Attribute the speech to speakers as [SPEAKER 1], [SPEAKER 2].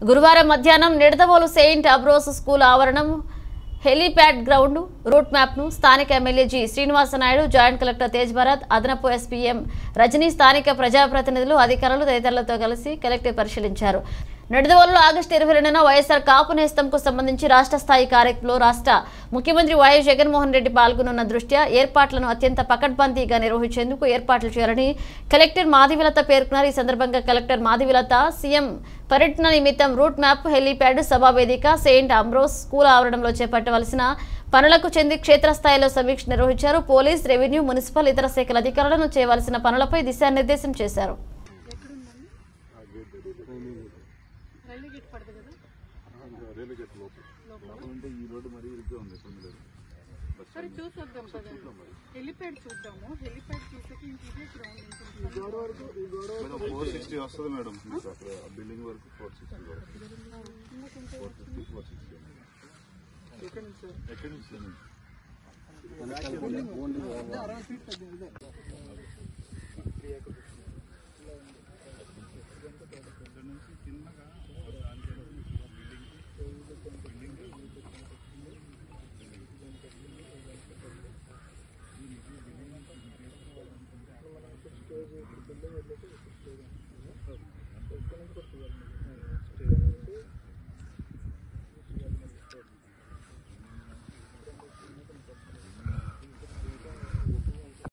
[SPEAKER 1] గురువారం మధ్యాహ్నం Nidadavolu saint Ambrose school ఆవరణం హెలీప్యాడ్ గ్రౌండ్ రూట్ మ్యాప్ను స్థానిక MLA G Srinivasanaidu joint collector Tej Bharat అదనపు ఎస్పీఎం రజనీ స్థానిక ప్రజాప్రతినిధులు అధికారులు తదితరులతో కలిసి కలెక్టర్ పరిశీలించారు నిడదవోలులో ఆగస్టు ఇరవై రెండున వైఎస్ఆర్ కాపు నేస్తంకు సంబంధించి రాష్ట్ర స్థాయి కార్యక్రమంలో రాష్ట్ర ముఖ్యమంత్రి వైఎస్ జగన్మోహన్ రెడ్డి పాల్గొనున్న దృష్ట్యా ఏర్పాట్లను అత్యంత పకడ్బందీగా నిర్వహించేందుకు ఏర్పాట్లు చేయాలని కలెక్టర్ మాధవిలత పేర్కొన్నారు ఈ సందర్భంగా కలెక్టర్ మాధవిలత సీఎం పర్యటన నిమిత్తం రూట్ మ్యాప్ హెలీప్యాడ్ సభావేదిక సెయింట్ అంబ్రోస్ స్కూల్ ఆవరణంలో చేపట్టవలసిన పనులకు చెంది క్షేత్రస్థాయిలో సమీక్ష నిర్వహించారు పోలీస్ రెవెన్యూ మున్సిపల్ ఇతర శాఖల అధికారులను చేయవలసిన పనులపై దిశానిర్దేశం చేశారు
[SPEAKER 2] రైల్వే గేట్ పడదు కదా
[SPEAKER 3] రైల్వే గేట్ లోపల అంటే ఈ రోడ్డు మరీ ఇరుగ్గా ఉంది ఇబ్బంది లేదు
[SPEAKER 2] సరే చూసొద్దాం కదా హెలిప్యాడ్ చూద్దాము హెలిప్యాడ్ చూసాక ఇంక ఇదే గ్రౌండ్ ఉంటుంది
[SPEAKER 3] మేడం ఫోర్ సిక్స్టీ వస్తుంది మేడం మీకు అక్కడ బిల్డింగ్ వరకు four sixty four fifty four sixty ఎక్కడి నుంచి
[SPEAKER 4] స్టేజ్